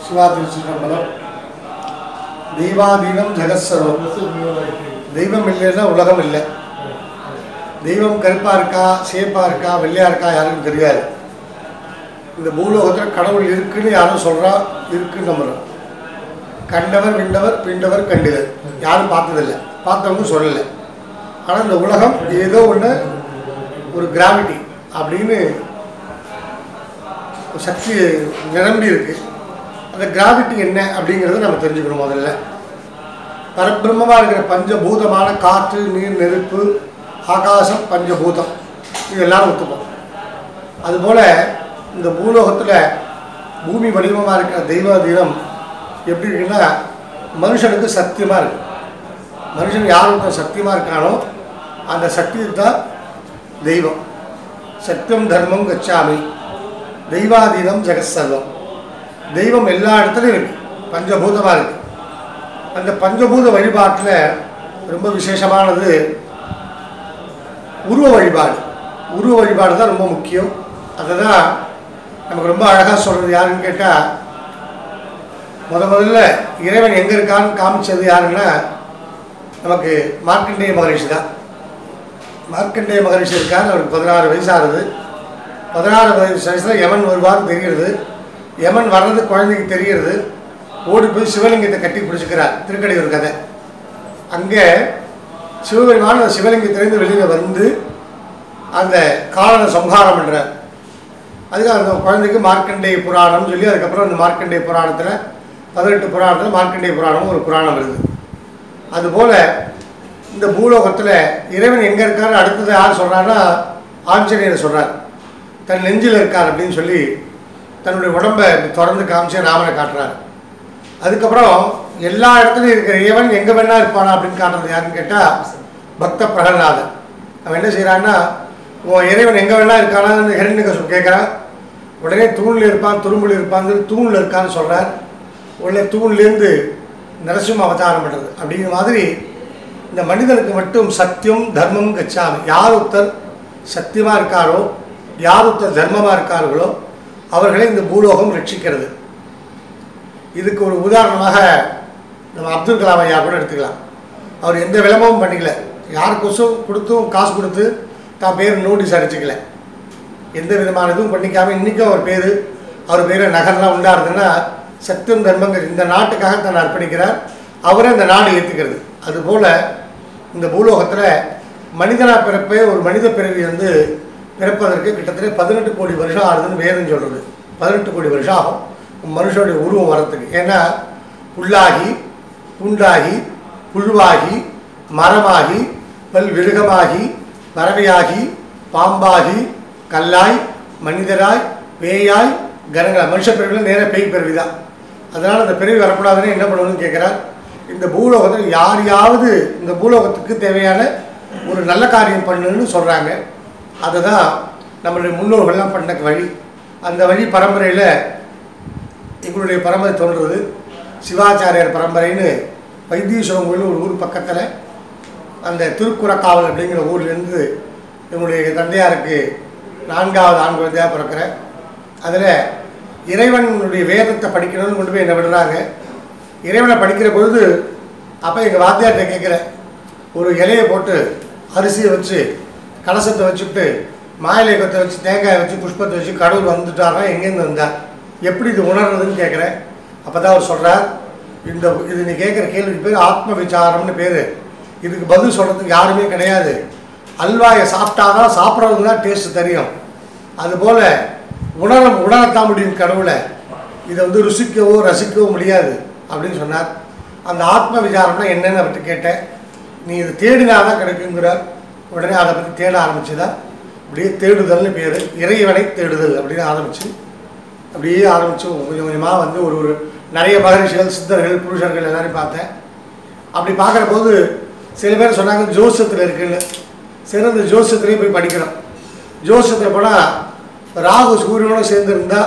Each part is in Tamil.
சிவா திருச்சிற்றம்பலம் தெய்வாதீனம் ஜெகத்சர்வம் தெய்வம் இல்லைன்னா உலகம் இல்லை தெய்வம் கருப்பாக இருக்கா சேப்பாக இருக்கா வெள்ளையாக இருக்கா யாருக்கும் தெரியாது இந்த பூலோகத்தில் கடவுள் இருக்குன்னு யாரும் சொல்கிறா இருக்குன்னு நம்புறோம் கண்டவர் விண்டவர் பிண்டவர் கண்டிலர் யாரும் பார்த்ததில்லை பார்த்தவங்க சொல்லலை ஆனால் இந்த உலகம் ஏதோ ஒன்று ஒரு கிராவிட்டி அப்படின்னு ஒரு சக்தி நிரம்பி இருக்கு அந்த கிராவிட்டி என்ன அப்படிங்கிறத நம்ம தெரிஞ்சுக்கணும் முதல்ல பரபிரம்மமாக இருக்கிற பஞ்சபூதமான காற்று நீர் நெருப்பு ஆகாசம் பஞ்சபூதம் இதெல்லாம் ஒத்துப்போம் அதுபோல் இந்த பூலோகத்தில் பூமி வடிவமாக இருக்கிற தெய்வ தீனம் எப்படி இருக்குன்னா மனுஷனுக்கு சத்தியமாக இருக்கு மனுஷன் யார் ஒருத்தன் சத்தியமாக இருக்கானோ அந்த சக்தி தான் தெய்வம் சத்தியம் தர்மம் கச்சாமி தெய்வாதீனம் ஜெகசர்வம் தெய்வம் எல்லா இடத்துலையும் இருக்கு பஞ்சபூதமாக இருக்கு அந்த பஞ்சபூத வழிபாட்டில் ரொம்ப விசேஷமானது உருவ வழிபாடு உருவ வழிபாடு தான் ரொம்ப முக்கியம் அதுதான் நமக்கு ரொம்ப அழகாக சொல்கிறது யாருன்னு கேட்டால் முத முதல்ல இறைவன் எங்கே இருக்கான்னு காமிச்சது யாருன்னா நமக்கு மார்க்கண்டேய மகரிஷி தான் மார்க்கண்டேய மகரிஷி இருக்கார் அவருக்கு பதினாறு வயசாகுது பதினாறு வயசு வயசில் யமன் வருவார்னு தெரிகிறது யமன் வர்றது குழந்தைக்கு தெரிகிறது ஓடி போய் சிவலிங்கத்தை கட்டி பிடிச்சிக்கிறார் திருக்கடையூர் கதை அங்கே சிவபெருமான் அந்த சிவலிங்கத்திலேருந்து வெளியில் வந்து அந்த காலனை சம்ஹாரம் பண்ணுறார் அதுக்கு அந்த குழந்தைக்கு மார்க்கண்டேய புராணம்னு சொல்லி அதுக்கப்புறம் அந்த மார்க்கண்டேய புராணத்தில் பதினெட்டு புராணத்தில் மார்க்கண்டேய புராணம் ஒரு புராணம் வருது அதுபோல் இந்த பூலோகத்தில் இறைவன் எங்கே இருக்காரு அடுத்தது யார் சொல்கிறாருன்னா ஆஞ்சநேயர் சொல்கிறார் தன் நெஞ்சில் இருக்கார் அப்படின்னு சொல்லி தன்னுடைய உடம்பை திறந்து காமிச்சு ராமனை காட்டுறாரு அதுக்கப்புறம் எல்லா இடத்துலையும் இருக்கிற இறைவன் எங்கே வேணா இருப்பானா அப்படின்னு காட்டுறது யாருன்னு கேட்டால் பக்த பிரகலாதன் அவன் என்ன செய்கிறான்னா உன் இறைவன் எங்கே வேணா இருக்கானான்னு ஹிரண்யகசு கேட்குறான் உடனே தூணில் இருப்பான் துரும்புல இருப்பான் தூணில் இருக்கான்னு சொல்கிறார் உடனே தூண்லேருந்து நரசிம்ம அவதாரம் பண்ணுறது அப்படிங்கிற மாதிரி இந்த மனிதனுக்கு மட்டும் சத்தியம் தர்மம் கச்சாமி யார் ஒருத்தர் சத்தியமாக இருக்காரோ யார் ஒருத்தர் தர்மமாக இருக்கார்களோ அவர்களை இந்த பூலோகம் ரட்சிக்கிறது இதுக்கு ஒரு உதாரணமாக நம்ம அப்துல் கலாம் ஐயா கூட எடுத்துக்கலாம் அவர் எந்த விளம்பரமும் பண்ணிக்கல யாருக்கோசம் கொடுத்தும் காசு கொடுத்து தான் பேர் நோட்டீஸ் அடிச்சுக்கல எந்த விதமான இதுவும் பண்ணிக்காமல் இன்றைக்கும் அவர் பேர் அவர் பேரில் நகர்லாம் உண்டாடுதுன்னா சத்தியம் தர்மங்கள் இந்த நாட்டுக்காக தன்னை அர்ப்பணிக்கிறார் அவரை இந்த நாடு ஏற்றுக்கிறது அதுபோல் இந்த பூலோகத்தில் மனிதனாக பிறப்பே ஒரு மனித பிறவி வந்து பிறப்பதற்கு கிட்டத்தட்ட பதினெட்டு கோடி வருஷம் ஆகுதுன்னு வேதம் சொல்கிறது பதினெட்டு கோடி வருஷம் ஆகும் மனுஷனுடைய உருவம் வரத்துக்கு ஏன்னா புல்லாகி புண்டாகி புழுவாகி மரமாகி பல் விருகமாகி பறவையாகி பாம்பாகி கல்லாய் மனிதராய் பேயாய் கனங்களாய் மனுஷ பிறவியில் நேராக பேய் பிறவி தான் அதனால் அந்த பிறவி வரக்கூடாதுன்னு என்ன பண்ணணும்னு கேட்குறார் இந்த பூலோகத்தில் யாரையாவது இந்த பூலோகத்துக்கு தேவையான ஒரு நல்ல காரியம் பண்ணுன்னு சொல்கிறாங்க அதை தான் நம்மளுடைய முன்னோர்கள்லாம் பண்ண வழி அந்த வழி பரம்பரையில் எங்களுடைய பரம்பரை தோன்றுறது சிவாச்சாரியார் பரம்பரைன்னு வைத்தீஸ்வரம் கோயில் ஒரு ஊர் பக்கத்தில் அந்த திருக்குறக்காவல் அப்படிங்கிற ஊர்லேருந்து என்னுடைய தந்தையாருக்கு நான்காவது ஆண் குழந்தையாக பிறக்கிறேன் அதில் இறைவனுடைய வேதத்தை படிக்கணும்னு கொண்டு போய் என்னை விடுறாங்க இறைவனை படிக்கிற பொழுது அப்போ எங்கள் வாத்தியார்கிட்ட கேட்குறேன் ஒரு இலையை போட்டு அரிசியை வச்சு கலசத்தை வச்சுட்டு மாயிலேகத்தை வச்சு தேங்காயை வச்சு புஷ்பத்தை வச்சு கடவுள் வந்துட்டாரா எங்கேருந்து வந்தார் எப்படி இது உணர்றதுன்னு கேட்குறேன் அப்போ தான் அவர் சொல்கிறார் இந்த இது நீ கேட்குற கேள்விக்கு பேர் ஆத்ம விசாரம்னு பேர் இதுக்கு பதில் சொல்கிறதுக்கு யாருமே கிடையாது அல்வாயை சாப்பிட்டாதான் சாப்பிட்றதுக்கு தான் டேஸ்ட் தெரியும் அதுபோல் உணர உணரத்தான் முடியும் கடவுளை இதை வந்து ருசிக்கவோ ரசிக்கவோ முடியாது அப்படின்னு சொன்னார் அந்த ஆத்ம விசாரம்னா என்னன்னு அவர்கிட்ட கேட்டேன் நீ இது தேடினாதான் கிடைக்குங்கிறார் உடனே அதை பற்றி தேட ஆரம்பிச்சுதான் அப்படியே தேடுதல்னு பேர் இறைவனை தேடுதல் அப்படின்னு ஆரம்பிச்சு அப்படியே ஆரம்பித்து கொஞ்சம் கொஞ்சமாக வந்து ஒரு ஒரு நிறைய மகரிஷிகள் சித்தர்கள் புருஷர்கள் எல்லாரையும் பார்த்தேன் அப்படி பார்க்குற போது சில பேர் சொன்னாங்க ஜோசியத்தில் இருக்குன்னு சரி அந்த ஜோசியத்திலே போய் படிக்கிறோம் ஜோசியத்தில் போனால் ராகு சூரியனோட சேர்ந்து இருந்தால்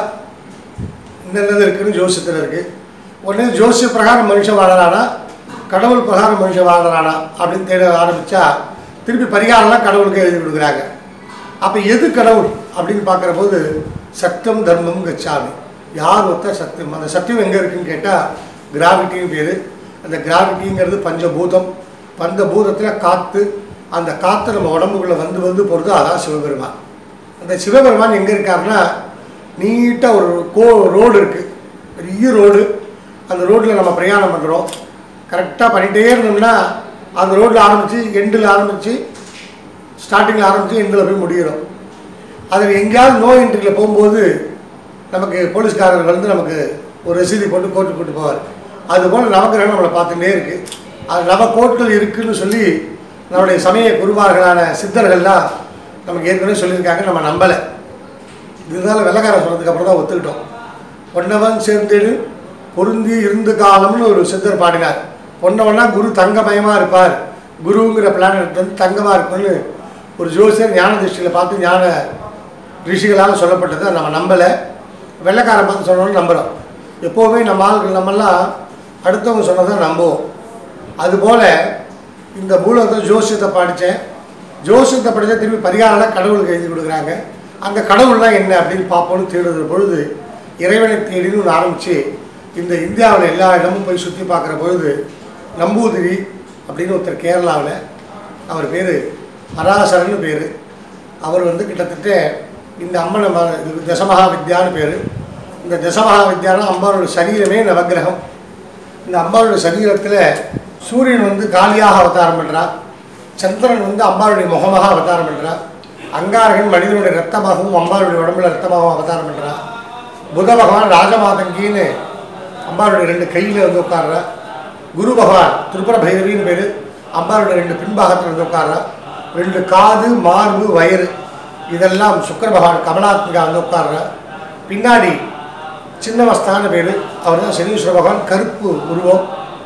இந்தது இருக்குன்னு ஜோசியத்தில் இருக்குது உடனே ஜோசிய பிரகாரம் மனுஷன் வாழறானா கடவுள் பிரகாரம் மனுஷன் வாழறானா அப்படின்னு தேட ஆரம்பித்தா திருப்பி பரிகாரம்லாம் கடவுளுக்கு எழுதி கொடுக்குறாங்க அப்போ எது கடவுள் அப்படின்னு பார்க்குற போது சத்தியம் தர்மம் கச்சாமி யார் ஒத்த சத்தியம் அந்த சத்தியம் எங்கே இருக்குன்னு கேட்டால் கிராவிட்டின்னு பேர் அந்த கிராவிட்டிங்கிறது பஞ்சபூதம் பஞ்சபூதத்தில் காற்று அந்த காற்று நம்ம உடம்புக்குள்ளே வந்து வந்து போகிறது அதான் சிவபெருமான் அந்த சிவபெருமான் எங்கே இருக்காருன்னா நீட்டாக ஒரு கோ ரோடு இருக்குது பெரிய ரோடு அந்த ரோட்டில் நம்ம பிரயாணம் பண்ணுறோம் கரெக்டாக பண்ணிகிட்டே இருந்தோம்னா அந்த ரோட்டில் ஆரம்பித்து எண்டில் ஆரம்பித்து ஸ்டார்டிங்கில் ஆரம்பித்து எண்டில் போய் முடிகிறோம் அதில் எங்கேயாவது நோ என்ட்ரியில் போகும்போது நமக்கு போலீஸ்காரர் வந்து நமக்கு ஒரு ரசீதி போட்டு கோர்ட்டு கூட்டு போவார் அதுபோல் நவக்கிரகம் நம்மளை பார்த்துட்டே இருக்குது அது நவ கோட்கள் இருக்குன்னு சொல்லி நம்முடைய சமய குருமார்களான சித்தர்கள்லாம் நமக்கு ஏற்கனவே சொல்லியிருக்காங்க நம்ம நம்பலை இதுதான் வெள்ளக்காரன் சொன்னதுக்கு அப்புறம் தான் ஒத்துக்கிட்டோம் பொன்னவன் சேர்ந்தெடு பொருந்தி இருந்து காலம்னு ஒரு சித்தர் பாடினார் பொன்னவன்னா குரு தங்கமயமாக இருப்பார் குருங்கிற பிளானட் வந்து தங்கமாக இருக்கும்னு ஒரு ஜோசியர் ஞான திருஷ்டியில் பார்த்து ஞான ரிஷிகளால் சொல்லப்பட்டதை நம்ம நம்பலை வெள்ளைக்காரன் பார்த்து சொன்னோன்னு நம்புகிறோம் எப்போவுமே நம்ம ஆளுகள் நம்மெல்லாம் அடுத்தவங்க சொன்னதை நம்புவோம் அதுபோல் இந்த மூலத்தை ஜோசியத்தை படித்தேன் ஜோசியத்தை படித்தா திரும்பி பரிகாரம் கடவுளுக்கு எழுதி கொடுக்குறாங்க அந்த கடவுள்லாம் என்ன அப்படின்னு பார்ப்போம்னு தேடுற பொழுது இறைவனை தேடின்னு ஒன்று ஆரம்பித்து இந்த இந்தியாவில் எல்லா இடமும் போய் சுற்றி பார்க்குற பொழுது நம்பூதிரி அப்படின்னு ஒருத்தர் கேரளாவில் அவர் பேர் பராசரன்னு பேர் அவர் வந்து கிட்டத்தட்ட இந்த அம்மனை ம இது தசமகா வித்யான்னு பேர் இந்த தசமகா வித்யானா அம்பாவோட சரீரமே நவக்கிரகம் இந்த அம்பாளுடைய சரீரத்தில் சூரியன் வந்து காளியாக அவதாரம் பண்ணுறான் சந்திரன் வந்து அம்பாளுடைய முகமாக அவதாரம் பண்ணுறான் அங்காரகன் மனிதனுடைய ரத்தமாகவும் அம்பாளுடைய உடம்புல ரத்தமாகவும் அவதாரம் பண்ணுறான் புத பகவான் ராஜமாதங்கின்னு அம்பாளுடைய ரெண்டு கையில் வந்து உட்கார்றா குரு பகவான் திரிபுர பைரவின்னு பேர் அம்பாளுடைய ரெண்டு பின்பாகத்தில் வந்து உட்கார்றா ரெண்டு காது மார்பு வயிறு இதெல்லாம் சுக்கர பகவான் கமலாத்மிகா வந்து உட்கார்றா பின்னாடி சின்னமஸ்தான பேர் அவர் தான் சனீஸ்வர பகவான் கருப்பு உருவம்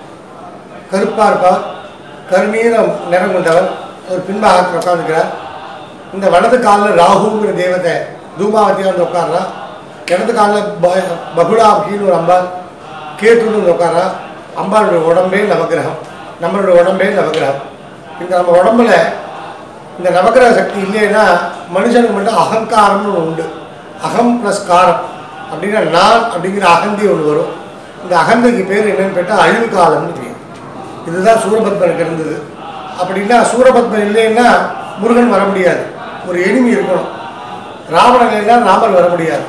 கருப்பாக இருப்பார் கருநீரம் நிறம் கொண்டவர் அவர் பின்பாகத்தில் உட்காந்துக்கிறார் இந்த வலது காலில் ராகுங்கிற தேவதை தூமாவதியாக வந்து உட்கார்றா இடது காலில் ப பகுடாபின்னு ஒரு அம்பாள் கேத்துன்னு வந்து உட்கார்றா அம்பாளுடைய உடம்பே நவகிரகம் நம்மளுடைய உடம்பே நவகிரகம் இந்த நம்ம உடம்புல இந்த நவகிரக சக்தி இல்லைன்னா மனுஷனுக்கு மட்டும் அகங்காரம்னு ஒன்று உண்டு அகம் ப்ளஸ் காரம் அப்படின்னா நான் அப்படிங்கிற அகந்தி ஒன்று வரும் இந்த அகந்தைக்கு பேர் என்னன்னு கேட்டால் அழிவு காலம்னு பேர் இதுதான் சூரபத்மனுக்கு இருந்தது அப்படின்னா சூரபத்மன் இல்லைன்னா முருகன் வர முடியாது ஒரு எளிமை இருக்கணும் ராவணன் இல்லைன்னா ராமன் வர முடியாது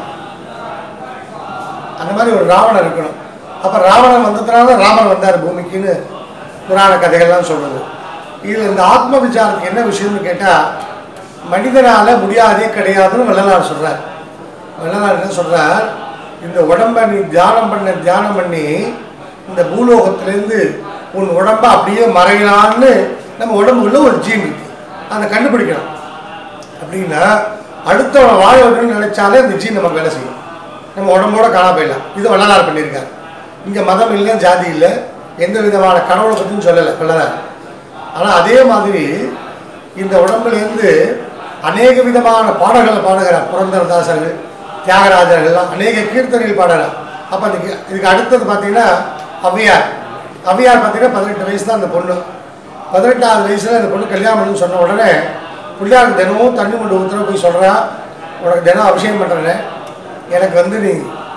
அந்த மாதிரி ஒரு ராவணன் இருக்கணும் அப்போ ராவணன் வந்ததுனால ராமன் வந்தார் பூமிக்குன்னு புராண கதைகள்லாம் சொல்கிறது இதில் இந்த ஆத்ம விசாரத்துக்கு என்ன விஷயம்னு கேட்டால் மனிதனால் முடியாதே கிடையாதுன்னு வள்ளலார் சொல்கிறார் வள்ளலார் என்ன சொல்கிறார் இந்த உடம்பை நீ தியானம் பண்ண தியானம் பண்ணி இந்த பூலோகத்திலேருந்து உன் உடம்பை அப்படியே மறையலான்னு நம்ம உடம்புக்குள்ள ஒரு ஜீன் இருக்கு அதை கண்டுபிடிக்கணும் அப்படின்னா அடுத்தவனை வாழ வைக்கணும்னு நினைச்சாலே அந்த ஜீன் நமக்கு வேலை செய்யும் நம்ம உடம்போட காணா போயிடலாம் இது வள்ளலார் பண்ணியிருக்கார் இங்கே மதம் இல்லை ஜாதி இல்லை எந்த விதமான கடவுளை பற்றியும் சொல்லலை வள்ளலார் ஆனால் அதே மாதிரி இந்த உடம்புலேருந்து அநேக விதமான பாடல்களை பாடுகிறார் புரந்தரதாசர்கள் தியாகராஜர்கள்லாம் அநேக கீர்த்தனைகள் பாடுறார் அப்போ அதுக்கு இதுக்கு அடுத்தது பார்த்தீங்கன்னா ஔவையார் ஔவையார் பார்த்தீங்கன்னா பதினெட்டு வயசு தான் அந்த பொண்ணு பதினெட்டாவது வயசில் அந்த பொண்ணு கல்யாணம் பண்ணணும்னு சொன்ன உடனே பிள்ளையாருக்கு தினமும் தண்ணி கொண்டு ஊற்றுற போய் சொல்கிறா உனக்கு தினம் அபிஷேகம் பண்ணுறேன் எனக்கு வந்து நீ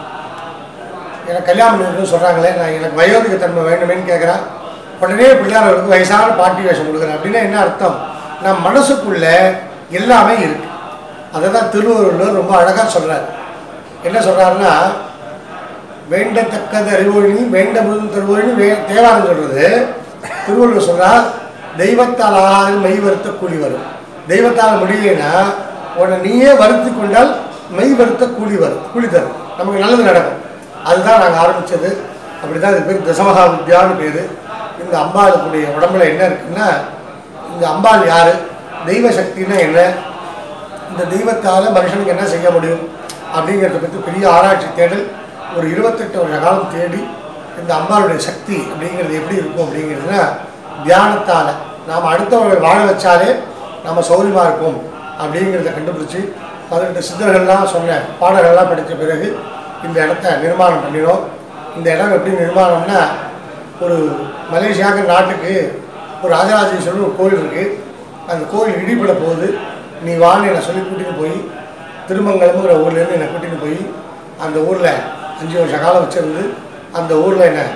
எனக்கு கல்யாணம் பண்ணிருக்குன்னு சொல்கிறாங்களே நான் எனக்கு வயோதிக தன்மை வேண்டுமேன்னு கேட்குறேன் உடனே பிள்ளையார்களுக்கு வயசான பாட்டி வேஷம் கொடுக்குறேன் அப்படின்னா என்ன அர்த்தம் நம்ம மனசுக்குள்ள எல்லாமே இருக்கு அதை தான் திருவள்ளுவர் ரொம்ப அழகாக சொல்கிறார் என்ன சொல்கிறாருன்னா வேண்டத்தக்கது அறிவொழி வேண்ட முழுதும் தருவொழி வே தேவாரம் சொல்கிறது திருவள்ளுவர் சொல்கிறார் தெய்வத்தால் ஆகாது மெய் வருத்த கூலி வரும் தெய்வத்தால் முடியலைன்னா உன்னை நீயே வருத்தி கொண்டால் மெய் வருத்த கூலி வரும் கூலி தரும் நமக்கு நல்லது நடக்கும் அதுதான் நாங்கள் ஆரம்பித்தது அப்படி தான் இது பேர் தசமகா வித்யான்னு பேர் இந்த அம்பாளுக்குடைய உடம்புல என்ன இருக்குன்னா இந்த அம்பாள் யார் தெய்வ சக்தின்னா என்ன இந்த தெய்வத்தால் மனுஷனுக்கு என்ன செய்ய முடியும் அப்படிங்கிறத பற்றி பெரிய ஆராய்ச்சி தேடல் ஒரு இருபத்தெட்டு வருஷ காலம் தேடி இந்த அம்பாளுடைய சக்தி அப்படிங்கிறது எப்படி இருக்கும் அப்படிங்கிறதுனா தியானத்தால் நாம் அடுத்தவர்கள் வாழ வச்சாலே நம்ம சௌரியமாக இருப்போம் அப்படிங்கிறத கண்டுபிடிச்சி பதினெட்டு சித்தர்கள்லாம் சொன்ன பாடல்கள்லாம் படித்த பிறகு இந்த இடத்த நிர்மாணம் பண்ணினோம் இந்த இடம் எப்படி நிர்மாணம்னா ஒரு மலேசியாங்கிற நாட்டுக்கு ஒரு ராஜராஜேஸ்வரர் ஒரு கோயில் இருக்குது அந்த கோயில் இடிபட போகுது நீ வான்னு என்னை சொல்லி கூட்டின்னு போய் திருமங்கலம்ங்கிற ஊர்லேருந்து என்னை கூட்டின்னு போய் அந்த ஊரில் அஞ்சு வருஷ காலம் வச்சுருந்து அந்த ஊரில் என்ன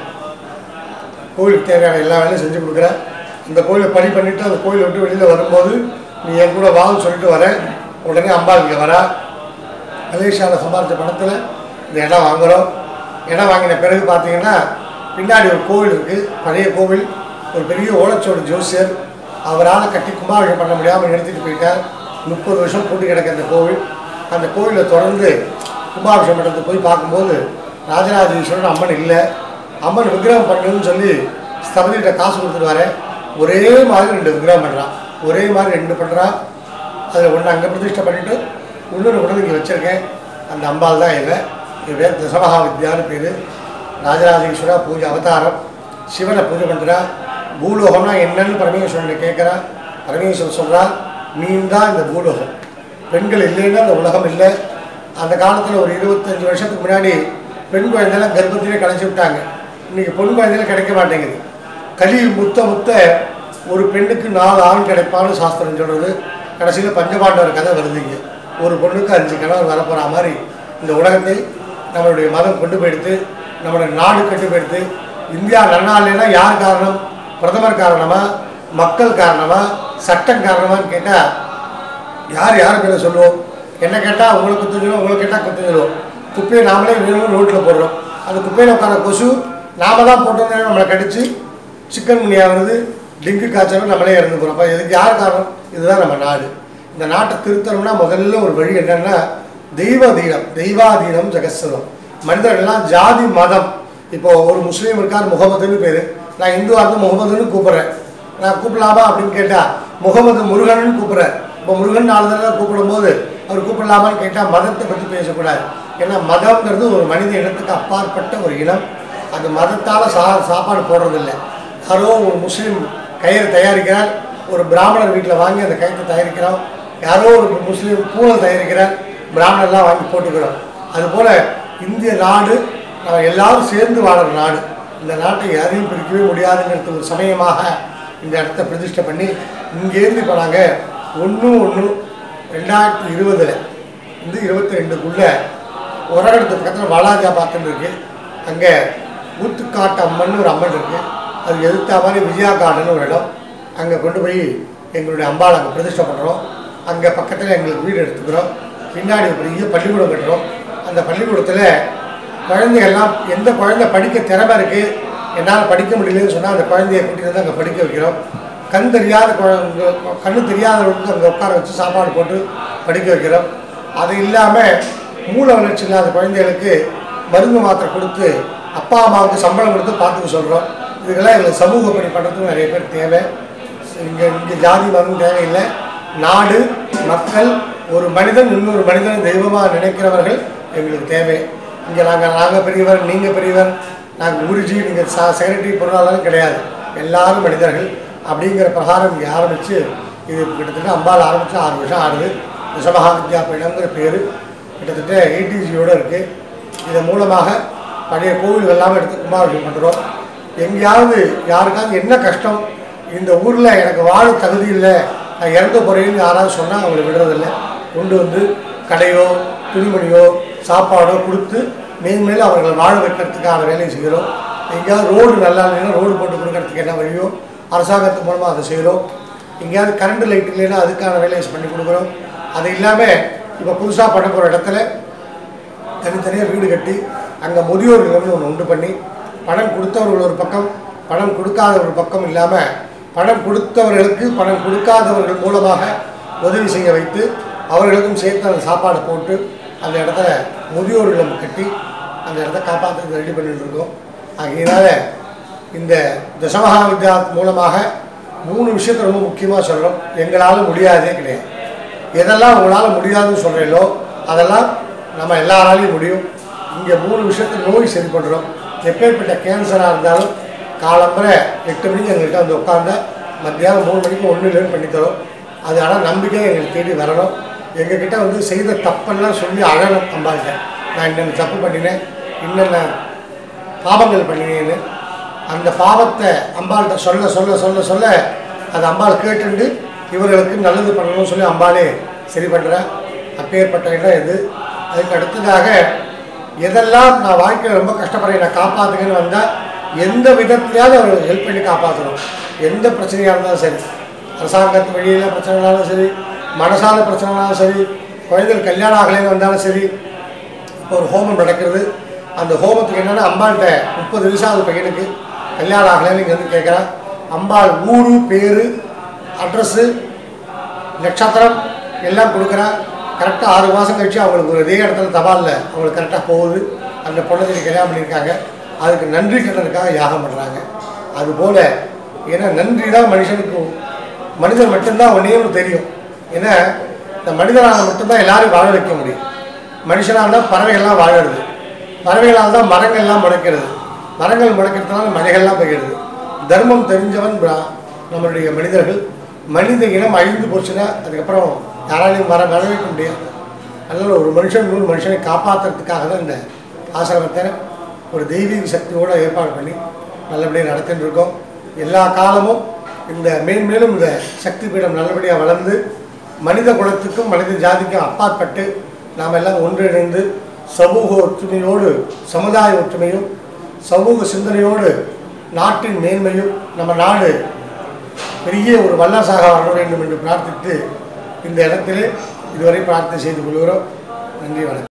கோயிலுக்கு தேவையான எல்லா வேலையும் செஞ்சு கொடுக்குறேன் இந்த கோயிலை பணி பண்ணிவிட்டு அந்த கோயிலை விட்டு வெளியில் வரும்போது நீ என் கூட வான்னு சொல்லிட்டு வரேன் உடனே அம்பாள் இங்கே வரா மலேசியாவில் சம்பாதிச்ச பணத்தில் இந்த இடம் வாங்குகிறோம் இடம் வாங்கின பிறகு பார்த்தீங்கன்னா பின்னாடி ஒரு கோவில் இருக்குது பழைய கோவில் ஒரு பெரிய ஓலச்சோடு ஜோசியர் அவரால் கட்டி கும்பாபிஷேகம் பண்ண முடியாமல் நிறுத்திட்டு போயிட்டார் முப்பது வருஷம் பூட்டி கிடக்க அந்த கோவில் அந்த கோவிலை தொடர்ந்து கும்பாபிஷேகம் பண்ணுறதுக்கு போய் பார்க்கும்போது ராஜராஜ ஈஸ்வரன் அம்மன் இல்லை அம்மன் விக்கிரகம் பண்ணுன்னு சொல்லி ஸ்தபதிகிட்ட காசு கொடுத்துட்டு வரேன் ஒரே மாதிரி ரெண்டு விக்கிரகம் பண்ணுறான் ஒரே மாதிரி ரெண்டு பண்ணுறான் அதில் ஒன்று அங்கே பிரதிஷ்டை பண்ணிவிட்டு இன்னொன்று கொண்டு இங்கே வச்சுருக்கேன் அந்த அம்பாள் தான் இவன் இவன் தசமகா வித்யான்னு பேர் ராஜராஜேஸ்வரா பூஜை அவதாரம் சிவனை பூஜை பண்ணுறா பூலோகம்னா என்னன்னு பரமேஸ்வரன் கேட்குறா பரமேஸ்வரன் சொல்கிறா நீ தான் இந்த பூலோகம் பெண்கள் இல்லைன்னா அந்த உலகம் இல்லை அந்த காலத்தில் ஒரு இருபத்தஞ்சி வருஷத்துக்கு முன்னாடி பெண் குழந்தைலாம் கர்ப்பத்திலே கலைச்சி விட்டாங்க இன்றைக்கி பொன் குழந்தைலாம் கிடைக்க மாட்டேங்குது கலி முத்த முத்த ஒரு பெண்ணுக்கு நாலு ஆண் கிடைப்பான்னு சாஸ்திரம் சொல்கிறது கடைசியில் பஞ்சபாண்டவர் கதை வருதுங்க ஒரு பொண்ணுக்கு அஞ்சு கணவர் வரப்போகிற மாதிரி இந்த உலகத்தை நம்மளுடைய மதம் கொண்டு போயிடுத்து நம்மளுடைய நாடு கட்டு போயிடுத்து இந்தியா நன்னாலேனா யார் காரணம் பிரதமர் காரணமா மக்கள் காரணமா சட்டம் காரணமான்னு கேட்டால் யார் யார் பேரை சொல்லுவோம் என்ன கேட்டால் உங்களுக்கு குத்து சொல்லுவோம் உங்களுக்கு கேட்டால் குத்து சொல்லுவோம் குப்பையை நாமளே வேணும் ரோட்டில் போடுறோம் அந்த குப்பையில் உட்கார கொசு நாம தான் போட்டோம்னா நம்மளை கடிச்சு சிக்கன் குனியா வருது டெங்கு காய்ச்சலும் நம்மளே இறந்து போகிறோம் அப்போ இதுக்கு யார் காரணம் இதுதான் நம்ம நாடு இந்த நாட்டை திருத்தணும்னா முதல்ல ஒரு வழி என்னன்னா தெய்வாதீனம் தெய்வாதீனம் ஜெகஸ்தலம் மனிதர்கள்லாம் ஜாதி மதம் இப்போ ஒரு முஸ்லீம் இருக்கார் முகமதுன்னு பேர் நான் இந்துவாக இருந்து முகமதுன்னு கூப்பிட்றேன் நான் கூப்பிடலாமா அப்படின்னு கேட்டால் முகமது முருகன் கூப்பிட்றேன் இப்போ முருகன் நாலு தடவை கூப்பிடும்போது அவர் கூப்பிடலாமான்னு கேட்டால் மதத்தை பற்றி பேசக்கூடாது ஏன்னா மதம்ங்கிறது ஒரு மனித இனத்துக்கு அப்பாற்பட்ட ஒரு இனம் அந்த மதத்தால் சா சாப்பாடு போடுறதில்லை யாரோ ஒரு முஸ்லீம் கயிறு தயாரிக்கிறார் ஒரு பிராமணர் வீட்டில் வாங்கி அந்த கயிற்றை தயாரிக்கிறோம் யாரோ ஒரு முஸ்லீம் பூனல் தயாரிக்கிறார் பிராமணர்லாம் வாங்கி போட்டுக்கிறோம் அதுபோல் இந்திய நாடு நம்ம எல்லாரும் சேர்ந்து வாழுற நாடு இந்த நாட்டை யாரையும் பிரிக்கவே முடியாதுங்கிறது ஒரு சமயமாக இந்த இடத்த பிரதிஷ்டை பண்ணி இங்கேருந்து இப்போ நாங்கள் ஒன்று ஒன்று ரெண்டாயிரத்தி இருபதில் வந்து இருபத்தி ரெண்டுக்குள்ளே உரகடத்து பக்கத்தில் வாலாஜா பார்த்துட்டு இருக்கு அங்கே ஊத்துக்காட்டு அம்மன் ஒரு அம்மன் இருக்குது அது எதிர்த்த மாதிரி விஜயா கார்டன் ஒரு இடம் அங்கே கொண்டு போய் எங்களுடைய அம்பாள் அங்கே பிரதிஷ்டை பண்ணுறோம் அங்கே பக்கத்தில் எங்களுக்கு வீடு எடுத்துக்கிறோம் பின்னாடி ஒரு பெரிய பள்ளிக்கூடம் கட்டுறோம் அந்த பள்ளிக்கூடத்தில் குழந்தைகள்லாம் எந்த குழந்தை படிக்க திறமை இருக்குது என்னால் படிக்க முடியலன்னு சொன்னால் அந்த குழந்தைய கூட்டிட்டு வந்து அங்கே படிக்க வைக்கிறோம் கண் தெரியாத குழந்தை கண்ணு தெரியாதவங்களுக்கு அங்கே உட்கார வச்சு சாப்பாடு போட்டு படிக்க வைக்கிறோம் அது இல்லாமல் மூல வளர்ச்சி இல்லாத குழந்தைகளுக்கு மருந்து மாத்திரை கொடுத்து அப்பா அம்மாவுக்கு சம்பளம் கொடுத்து பார்த்துக்க சொல்கிறோம் இதுக்கெல்லாம் எங்களுக்கு சமூக பணி பண்ணுறதுக்கு நிறைய பேர் தேவை இங்கே இங்கே ஜாதி மதம் தேவையில்லை நாடு மக்கள் ஒரு மனிதன் இன்னொரு மனிதனை தெய்வமாக நினைக்கிறவர்கள் எங்களுக்கு தேவை இங்கே நாங்கள் நாங்கள் பெரியவர் நீங்கள் பெரியவர் நாங்கள் குருஜி நீங்கள் ச செக்ரட்டரி பொருளாளரும் கிடையாது எல்லாரும் மனிதர்கள் அப்படிங்கிற பிரகாரம் இங்கே ஆரம்பித்து இது கிட்டத்தட்ட அம்பாள் ஆரம்பித்து ஆறு வருஷம் ஆகுது ரிஷபஹா வித்யா பீடம்ங்கிற பேர் கிட்டத்தட்ட ஏடிஜியோடு இருக்குது இதன் மூலமாக பழைய கோவில் எல்லாம் எடுத்து கும்பாபிஷேகம் பண்ணுறோம் எங்கேயாவது யாருக்காவது என்ன கஷ்டம் இந்த ஊரில் எனக்கு வாழ தகுதி இல்லை நான் இறந்து போகிறேன்னு யாராவது சொன்னால் அவங்களை விடுறதில்ல கொண்டு வந்து கடையோ துணிமணியோ சாப்பாடோ கொடுத்து மேன்மேலும் அவர்கள் வாழ வைக்கிறதுக்கான வேலையை செய்கிறோம் எங்கேயாவது ரோடு நல்லா இல்லைன்னா ரோடு போட்டு கொடுக்கறதுக்கு என்ன வழியோ அரசாங்கத்து மூலமாக அதை செய்கிறோம் எங்கேயாவது கரண்ட் லைட் இல்லைன்னா அதுக்கான வேலையை பண்ணி கொடுக்குறோம் அது இல்லாமல் இப்போ புதுசாக பண்ண போகிற இடத்துல தனித்தனியாக வீடு கட்டி அங்கே முதியோர் இல்லம்னு ஒன்று உண்டு பண்ணி பணம் கொடுத்தவர்கள் ஒரு பக்கம் பணம் கொடுக்காதவர் ஒரு பக்கம் இல்லாமல் பணம் கொடுத்தவர்களுக்கு பணம் கொடுக்காதவர்கள் மூலமாக உதவி செய்ய வைத்து அவர்களுக்கும் சேர்த்து அந்த சாப்பாடு போட்டு அந்த இடத்துல முதியோர் இல்லம் கட்டி அந்த இடத்த காப்பாற்றுறதுக்கு ரெடி பண்ணிட்டு இருக்கோம் ஆகையினால இந்த தசமகா வித்யா மூலமாக மூணு விஷயத்தை ரொம்ப முக்கியமாக சொல்கிறோம் எங்களால் முடியாதே கிடையாது எதெல்லாம் உங்களால் முடியாதுன்னு சொல்கிறீங்களோ அதெல்லாம் நம்ம எல்லாராலையும் முடியும் இங்கே மூணு விஷயத்தை நோய் சரி பண்ணுறோம் எப்பேற்பட்ட கேன்சராக இருந்தாலும் காலம்பரை எட்டு மணிக்கு எங்கள்கிட்ட வந்து உட்காந்தா மத்தியானம் மூணு மணிக்கு ஒன்று இல்லைன்னு பண்ணித்தரோம் அது ஆனால் நம்பிக்கை எங்களுக்கு தேடி வரணும் எங்ககிட்ட வந்து செய்த தப்பெல்லாம் சொல்லி அழணும் அம்பாள்கிட்ட நான் இன்னென்ன தப்பு பண்ணினேன் இன்னென்ன பாவங்கள் பண்ணினேன்னு அந்த பாவத்தை அம்பாள்கிட்ட சொல்ல சொல்ல சொல்ல சொல்ல அது அம்பாள் கேட்டுண்டு இவர்களுக்கு நல்லது பண்ணணும்னு சொல்லி அம்பாளே சரி பண்ணுறா அப்பேற்பட்ட இடம் இது அதுக்கு அடுத்ததாக எதெல்லாம் நான் வாழ்க்கையில் ரொம்ப கஷ்டப்படுறேன் என்னை காப்பாற்றுங்கன்னு வந்தால் எந்த விதத்திலாவது அவர் ஹெல்ப் பண்ணி காப்பாற்றணும் எந்த பிரச்சனையாக இருந்தாலும் சரி அரசாங்கத்து வழியில் பிரச்சனைனாலும் சரி மனசால பிரச்சனைனாலும் சரி குழந்தைகள் கல்யாணம் ஆகலைன்னு வந்தாலும் சரி இப்போ ஒரு ஹோமம் நடக்கிறது அந்த ஹோமத்துக்கு என்னென்னா அம்பாள்கிட்ட முப்பது வயசாவது பையனுக்கு கல்யாணம் ஆகலைன்னு இங்கே வந்து கேட்குறான் அம்பாள் ஊரு பேர் அட்ரஸ்ஸு நட்சத்திரம் எல்லாம் கொடுக்குறா கரெக்டாக ஆறு மாதம் கழிச்சு அவங்களுக்கு ஒரு இதே இடத்துல தபாலில் அவங்களுக்கு கரெக்டாக போகுது அந்த பொண்ணுக்கு கல்யாணம் பண்ணியிருக்காங்க அதுக்கு நன்றி கடனுக்காக யாகம் பண்ணுறாங்க அதுபோல் ஏன்னா நன்றி தான் மனுஷனுக்கு மனிதன் மட்டும்தான் ஒன்றே ஒன்று தெரியும் ஏன்னா இந்த மனிதனால் மட்டும்தான் எல்லாரும் வாழ வைக்க முடியும் மனுஷனால் தான் பறவைகள்லாம் வாழறது பறவைகளால் தான் மரங்கள்லாம் முளைக்கிறது மரங்கள் முளைக்கிறதுனால மழைகள்லாம் பெய்கிறது தர்மம் தெரிஞ்சவன் பிரா- நம்மளுடைய மனிதர்கள் மனித இனம் அழிந்து போச்சுன்னா அதுக்கப்புறம் யாராலையும் வர வர வைக்க முடியாது அதனால் ஒரு மனுஷன் இன்னொரு மனுஷனை காப்பாற்றுறதுக்காக தான் இந்த ஆசிரமத்தை ஒரு தெய்வீக சக்தியோட ஏற்பாடு பண்ணி நல்லபடியாக நடத்திட்டு இருக்கோம் எல்லா காலமும் இந்த மேன்மேலும் இந்த சக்தி பீடம் நல்லபடியாக வளர்ந்து மனித குலத்துக்கும் மனித ஜாதிக்கும் அப்பாற்பட்டு நாம் எல்லாம் ஒன்றிணைந்து சமூக ஒற்றுமையோடு சமுதாய ஒற்றுமையும் சமூக சிந்தனையோடு நாட்டின் மேன்மையும் நம்ம நாடு பெரிய ஒரு வல்லரசாக வர வேண்டும் என்று பிரார்த்தித்து இந்த இடத்திலே இதுவரை பிரார்த்தனை செய்து கொள்கிறோம் நன்றி வணக்கம்